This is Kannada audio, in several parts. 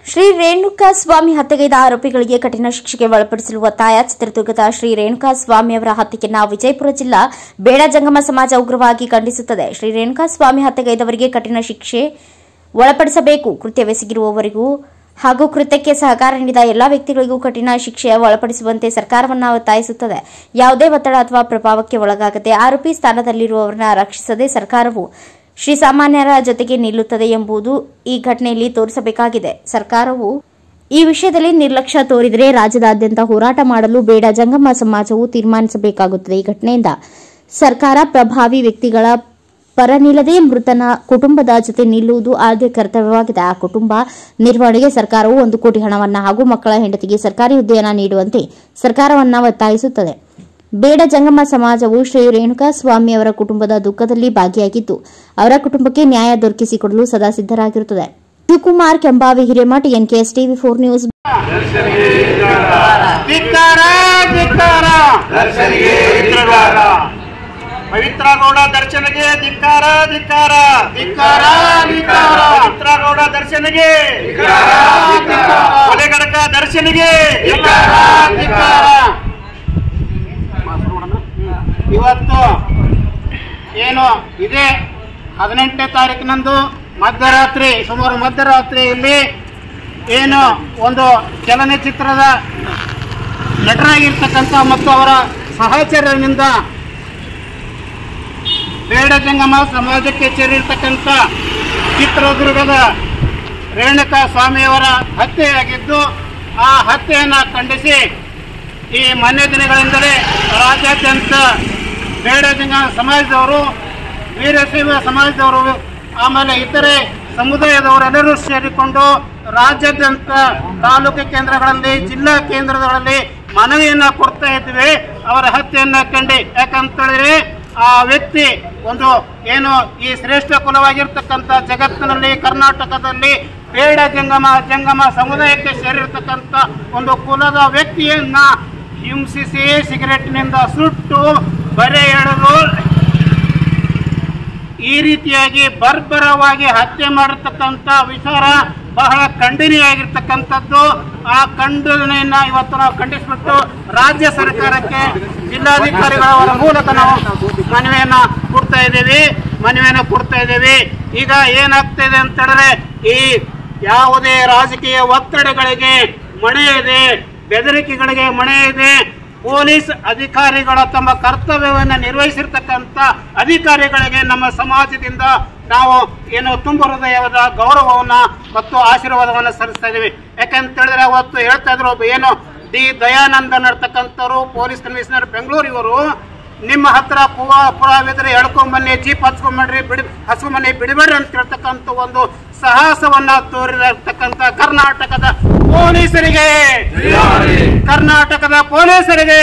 ಶ್ರೀ ರೇಣುಕಾ ಸ್ವಾಮಿ ಹತ್ಯೆಗೈದ ಆರೋಪಿಗಳಿಗೆ ಕಠಿಣ ಶಿಕ್ಷೆಗೆ ಒಳಪಡಿಸಲು ಒತ್ತಾಯ ಚಿತ್ರದುರ್ಗದ ಶ್ರೀ ರೇಣುಕಾ ಸ್ವಾಮಿ ಅವರ ಹತ್ಯೆಯನ್ನ ವಿಜಯಪುರ ಜಿಲ್ಲಾ ಬೇಡ ಜಂಗಮ ಸಮಾಜ ಉಗ್ರವಾಗಿ ಖಂಡಿಸುತ್ತದೆ ಶ್ರೀ ರೇಣುಕಾ ಸ್ವಾಮಿ ಹತ್ಯೆಗೈದವರಿಗೆ ಕಠಿಣ ಶಿಕ್ಷೆ ಒಳಪಡಿಸಬೇಕು ಕೃತ್ಯವೆಸಗಿರುವವರಿಗೂ ಹಾಗೂ ಕೃತ್ಯಕ್ಕೆ ಸಹಕಾರ ನೀಡಿದ ಎಲ್ಲಾ ವ್ಯಕ್ತಿಗಳಿಗೂ ಕಠಿಣ ಶಿಕ್ಷೆ ಒಳಪಡಿಸುವಂತೆ ಸರ್ಕಾರವನ್ನ ಒತ್ತಾಯಿಸುತ್ತದೆ ಯಾವುದೇ ಒತ್ತಡ ಅಥವಾ ಪ್ರಭಾವಕ್ಕೆ ಒಳಗಾಗದೆ ಆರೋಪಿ ಸ್ಥಾನದಲ್ಲಿರುವವರನ್ನ ರಕ್ಷಿಸದೆ ಸರ್ಕಾರವು ಶ್ರೀಸಾಮಾನ್ಯರ ಜೊತೆಗೆ ನಿಲ್ಲುತ್ತದೆ ಎಂಬುದು ಈ ಘಟನೆಯಲ್ಲಿ ತೋರಿಸಬೇಕಾಗಿದೆ ಸರ್ಕಾರವು ಈ ವಿಷಯದಲ್ಲಿ ನಿರ್ಲಕ್ಷ್ಯ ತೋರಿದರೆ ರಾಜ್ಯದಾದ್ಯಂತ ಹೋರಾಟ ಮಾಡಲು ಬೇಡ ಜಂಗಮ ಸಮಾಜವು ತೀರ್ಮಾನಿಸಬೇಕಾಗುತ್ತದೆ ಈ ಘಟನೆಯಿಂದ ಸರ್ಕಾರ ಪ್ರಭಾವಿ ವ್ಯಕ್ತಿಗಳ ಪರ ನಿಲ್ಲದೆ ಮೃತನ ಕುಟುಂಬದ ಜೊತೆ ನಿಲ್ಲುವುದು ಆದ್ಯ ಕರ್ತವ್ಯವಾಗಿದೆ ಆ ಕುಟುಂಬ ನಿರ್ವಹಣೆಗೆ ಸರ್ಕಾರವು ಒಂದು ಕೋಟಿ ಹಣವನ್ನ ಹಾಗೂ ಮಕ್ಕಳ ಹೆಂಡತಿಗೆ ಸರ್ಕಾರಿ ಹುದ್ದೆಯನ್ನ ನೀಡುವಂತೆ ಸರ್ಕಾರವನ್ನ ಒತ್ತಾಯಿಸುತ್ತದೆ ಬೇಡ ಜಂಗಮ ಸಮಾಜವು ಶ್ರೀ ರೇಣುಕಾ ಸ್ವಾಮಿ ಅವರ ಕುಟುಂಬದ ದುಃಖದಲ್ಲಿ ಭಾಗಿಯಾಗಿದ್ದು ಅವರ ಕುಟುಂಬಕ್ಕೆ ನ್ಯಾಯ ದೊರಕಿಸಿಕೊಡಲು ಸದಾ ಸಿದ್ದರಾಗಿರುತ್ತದೆ Shivakumar Kembavi Hiremath NKS TV four news ಧಿಕ್ಕಾರ ಧಿಕ್ಕಾರ ದರ್ಶನಿಗೆ ಧಿಕ್ಕಾರ. ಪವಿತ್ರ ಗೌಡ ದರ್ಶನಿಗೆ ಧಿಕ್ಕಾರ ಧಿಕ್ಕಾರ ಧಿಕ್ಕಾರ, ಧಿಕ್ಕಾರ. ಪವಿತ್ರ ಗೌಡ ದರ್ಶನಿಗೆ ಧಿಕ್ಕಾರ, ಧಿಕ್ಕಾರ. ಕೊಲೆಗಡಕ ದರ್ಶನಿಗೆ ಧಿಕ್ಕಾರ, ಧಿಕ್ಕಾರ. ಇವತ್ತು ಏನು ಇದೇ ಹದಿನೆಂಟನೇ ತಾರೀಕಿನಂದು ಮಧ್ಯರಾತ್ರಿ ಸುಮಾರು ಮಧ್ಯರಾತ್ರಿಯಲ್ಲಿ ಏನು ಒಂದು ಚಲನಚಿತ್ರದ ನಟರಾಗಿರ್ತಕ್ಕಂಥ ಮತ್ತು ಅವರ ಸಹಚರರಿಂದ ಬೇಡ ಜಂಗಮ ಸಮಾಜಕ್ಕೆ ಸೇರಿರ್ತಕ್ಕಂಥ ಚಿತ್ರದುರ್ಗದ ರೇಣುಕಾ ಸ್ವಾಮಿಯವರ ಹತ್ಯೆಯಾಗಿದ್ದು ಆ ಹತ್ಯೆಯನ್ನು ಖಂಡಿಸಿ ಈ ಮೊನ್ನೆ ದಿನಗಳಿಂದಲೇ ರಾಜ್ಯಾದ್ಯಂತ ಬೇಡ ಜಂಗಮ ಸಮಾಜದವರು ವೀರಶೈವ ಸಮಾಜದವರು ಆಮೇಲೆ ಇತರೆ ಸಮುದಾಯದವರೆಲ್ಲರೂ ಸೇರಿಕೊಂಡು ರಾಜ್ಯಾದ್ಯಂತ ತಾಲೂಕು ಕೇಂದ್ರಗಳಲ್ಲಿ ಜಿಲ್ಲಾ ಕೇಂದ್ರಗಳಲ್ಲಿ ಮನವಿಯನ್ನ ಕೊಡ್ತಾ ಇದ್ವಿ ಅವರ ಹತ್ಯೆಯನ್ನ ಕಂಡು ಯಾಕಂತೇಳಿದ್ರೆ ಆ ವ್ಯಕ್ತಿ ಒಂದು ಏನು ಈ ಶ್ರೇಷ್ಠ ಕುಲವಾಗಿರ್ತಕ್ಕಂಥ ಜಗತ್ತಿನಲ್ಲಿ ಕರ್ನಾಟಕದಲ್ಲಿ ಬೇಡ ಜಂಗಮ ಜಂಗಮ ಸಮುದಾಯಕ್ಕೆ ಸೇರಿರ್ತಕ್ಕಂಥ ಒಂದು ಕುಲದ ವ್ಯಕ್ತಿಯನ್ನ ಹಿಂಸಿಸಿ ಸಿಗರೆಟ್ನಿಂದ ಸುಟ್ಟು ಬರೆ ಎಳೆದು ಈ ರೀತಿಯಾಗಿ ಬರ್ಬರವಾಗಿ ಹತ್ಯೆ ಮಾಡಿರ್ತಕ್ಕಂಥ ವಿಚಾರ ಬಹಳ ಖಂಡನೀಯಾಗಿರ್ತಕ್ಕಂಥದ್ದು ಆ ಖಂಡನೆಯನ್ನ ಇವತ್ತು ನಾವು ಖಂಡಿಸ್ಬಿಟ್ಟು ರಾಜ್ಯ ಸರ್ಕಾರಕ್ಕೆ ಜಿಲ್ಲಾಧಿಕಾರಿಗಳ ಮೂಲಕ ನಾವು ಮನವಿಯನ್ನ ಕೊಡ್ತಾ ಇದ್ದೀವಿ ಮನವಿಯನ್ನ ಕೊಡ್ತಾ ಇದ್ದೀವಿ ಈಗ ಏನಾಗ್ತಾ ಇದೆ ಅಂತ ಹೇಳಿದ್ರೆ ಈ ಯಾವುದೇ ರಾಜಕೀಯ ಒತ್ತಡಗಳಿಗೆ ಮಣೆ ಇದೆ ಬೆದರಿಕೆಗಳಿಗೆ ಮಣೆ ಇದೆ ಪೊಲೀಸ್ ಅಧಿಕಾರಿಗಳ ತಮ್ಮ ಕರ್ತವ್ಯವನ್ನು ನಿರ್ವಹಿಸಿರ್ತಕ್ಕಂಥ ಅಧಿಕಾರಿಗಳಿಗೆ ನಮ್ಮ ಸಮಾಜದಿಂದ ನಾವು ಏನು ತುಂಬ ಹೃದಯದ ಗೌರವವನ್ನ ಮತ್ತು ಆಶೀರ್ವಾದವನ್ನು ಸಲ್ಲಿಸ್ತಾ ಇದ್ದೀವಿ ಯಾಕಂತ ಹೇಳಿದ್ರೆ ಅವತ್ತು ಹೇಳ್ತಾ ಇದ್ರು ಒಬ್ಬ ಏನು ಡಿ ದಯಾನಂದನ್ ಇರ್ತಕ್ಕಂಥವ್ರು ಪೊಲೀಸ್ ಕಮಿಷನರ್ ಬೆಂಗಳೂರು ಇವರು ನಿಮ್ಮ ಹತ್ರ ಪುವ ಪುರಾವಿದ್ರೆ ಎಳ್ಕೊಂಬನ್ನಿ ಜೀಪ್ ಹಚ್ಕೊಂಬನ್ರಿ ಬಿಡಿ ಹಚ್ಕೊಂಬನ್ನಿ ಬಿಡಬೇಡ್ರಿ ಅಂತ ಹೇಳ್ತಕ್ಕಂಥ ಒಂದು ಸಾಹಸವನ್ನ ತೋರಿರತಕ್ಕಂಥ ಕರ್ನಾಟಕದ ಪೊಲೀಸರಿಗೆ ಕರ್ನಾಟಕದ ಪೊಲೀಸರಿಗೆ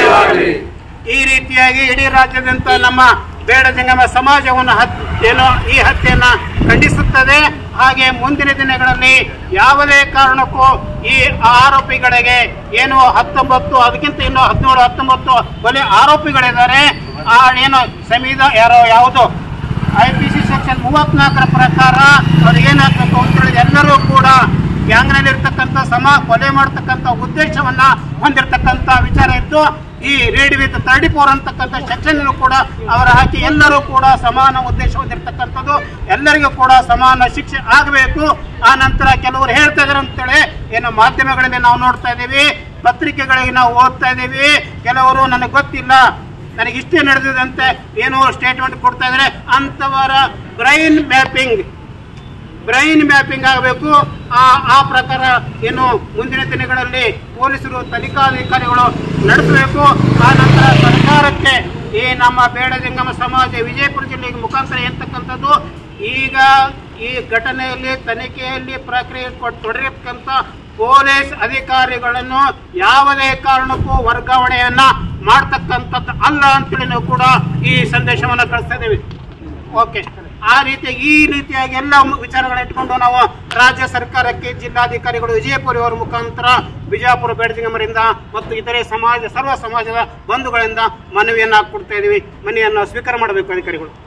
ಈ ರೀತಿಯಾಗಿ ಇಡೀ ರಾಜ್ಯದಂತ ನಮ್ಮ ಬೇಡ ಜಂಗಮ ಸಮಾಜವನ್ನು ಹತ್ ಏನು ಈ ಹತ್ಯೆಯನ್ನ ಖಂಡಿಸುತ್ತದೆ ಹಾಗೆ ಮುಂದಿನ ದಿನಗಳಲ್ಲಿ ಯಾವುದೇ ಕಾರಣಕ್ಕೂ ಈ ಆರೋಪಿಗಳಿಗೆ ಏನು ಹತ್ತೊಂಬತ್ತು ಅದಕ್ಕಿಂತ ಇನ್ನು ಹದಿನೇಳು ಹತ್ತೊಂಬತ್ತು ಕೊಲೆ ಆರೋಪಿಗಳಿದ್ದಾರೆ ಆ ಏನು ಸಂವಿಧ ಯಾರೋ ಯಾವುದು ಐ ಪಿ ಸಿ ಸೆಕ್ಷನ್ ಮೂವತ್ನಾಲ್ಕರ ಪ್ರಕಾರ ಅವ್ರು ಏನಾಗಬೇಕು ಅಂತ ಹೇಳಿ ಎಲ್ಲರೂ ಕೂಡ ಗ್ಯಾಂಗ್ನಲ್ಲಿರ್ತಕ್ಕಂಥ ಸಮ ಕೊಲೆ ಮಾಡ್ತಕ್ಕಂಥ ಉದ್ದೇಶವನ್ನ ಹೊಂದಿರತಕ್ಕಂಥ ವಿಚಾರ ಇತ್ತು ಈ ರೇಡ್ ವಿತ್ ತರ್ಟಿ ಫೋರ್ ಅಂತಕ್ಕಂಥ ಸೆಕ್ಷನ್ ಕೂಡ ಅವರ ಹಾಕಿ ಎಲ್ಲರೂ ಕೂಡ ಸಮಾನ ಉದ್ದೇಶ ಹೊಂದಿರತಕ್ಕಂಥದ್ದು ಎಲ್ಲರಿಗೂ ಕೂಡ ಸಮಾನ ಶಿಕ್ಷೆ ಆಗಬೇಕು ಆ ನಂತರ ಕೆಲವರು ಹೇಳ್ತಾ ಇದಾರೆ ಅಂತೇಳಿ ಏನು ಮಾಧ್ಯಮಗಳಲ್ಲಿ ನಾವು ನೋಡ್ತಾ ಇದ್ದೀವಿ ಪತ್ರಿಕೆಗಳಿಗೆ ನಾವು ಓದ್ತಾ ಇದ್ದೀವಿ ಕೆಲವರು ನನಗೆ ಗೊತ್ತಿಲ್ಲ ನನಗೆ ಇಷ್ಟೇ ನಡೆದಿದಂತೆ ಏನೋ ಸ್ಟೇಟ್ಮೆಂಟ್ ಕೊಡ್ತಾ ಇದ್ದಾರೆ ಅಂತವರ ಬ್ರೈನ್ ಮ್ಯಾಪಿಂಗ್ ಬ್ರೈನ್ ಮ್ಯಾಪಿಂಗ್ ಆಗಬೇಕು ಆ ಆ ಪ್ರಕಾರ ಏನು ಮುಂದಿನ ದಿನಗಳಲ್ಲಿ ಪೊಲೀಸರು ತನಿಖಾಧಿಕಾರಿಗಳು ನಡೆಸಬೇಕು ಆ ನಂತರ ಸರ್ಕಾರಕ್ಕೆ ಈ ನಮ್ಮ ಬೇಡ ಜಂಗಮ ಸಮಾಜ ವಿಜಯಪುರ ಜಿಲ್ಲೆಗೆ ಮುಖಾಂತರ ಎಂತಕ್ಕಂಥದ್ದು ಈಗ ಈ ಘಟನೆಯಲ್ಲಿ ತನಿಖೆಯಲ್ಲಿ ಪ್ರಕ್ರಿಯೆ ಕೊಟ್- ತೊಡಗಿರ್ತಕ್ಕಂಥ ಪೊಲೀಸ್ ಅಧಿಕಾರಿಗಳನ್ನು ಯಾವುದೇ ಕಾರಣಕ್ಕೂ ವರ್ಗಾವಣೆಯನ್ನ ಮಾಡ್ತಕ್ಕಂಥದ್ದು ಅಲ್ಲ ಅಂತೇಳಿ ನಾವು ಕೂಡ ಈ ಸಂದೇಶವನ್ನು ಕಳಿಸ್ತಾ ಇದ್ದೀವಿ ಓಕೆ ಆ ರೀತಿ ಈ ರೀತಿಯಾಗಿ ಎಲ್ಲ ವಿಚಾರಗಳನ್ನ ಇಟ್ಕೊಂಡು ನಾವು ರಾಜ್ಯ ಸರ್ಕಾರಕ್ಕೆ ಜಿಲ್ಲಾಧಿಕಾರಿಗಳು ವಿಜಯಪುರ ಅವರ ಮುಖಾಂತರ ಬಿಜಾಪುರ ಬೇಡಜಿಂಗಮರಿಂದ ಮತ್ತು ಇತರೆ ಸಮಾಜ ಸರ್ವ ಸಮಾಜದ ಬಂಧುಗಳಿಂದ ಮನವಿಯನ್ನ ಕೊಡ್ತಾ ಇದೀವಿ ಮನವಿಯನ್ನು ಸ್ವೀಕಾರ ಮಾಡಬೇಕು ಅಧಿಕಾರಿಗಳು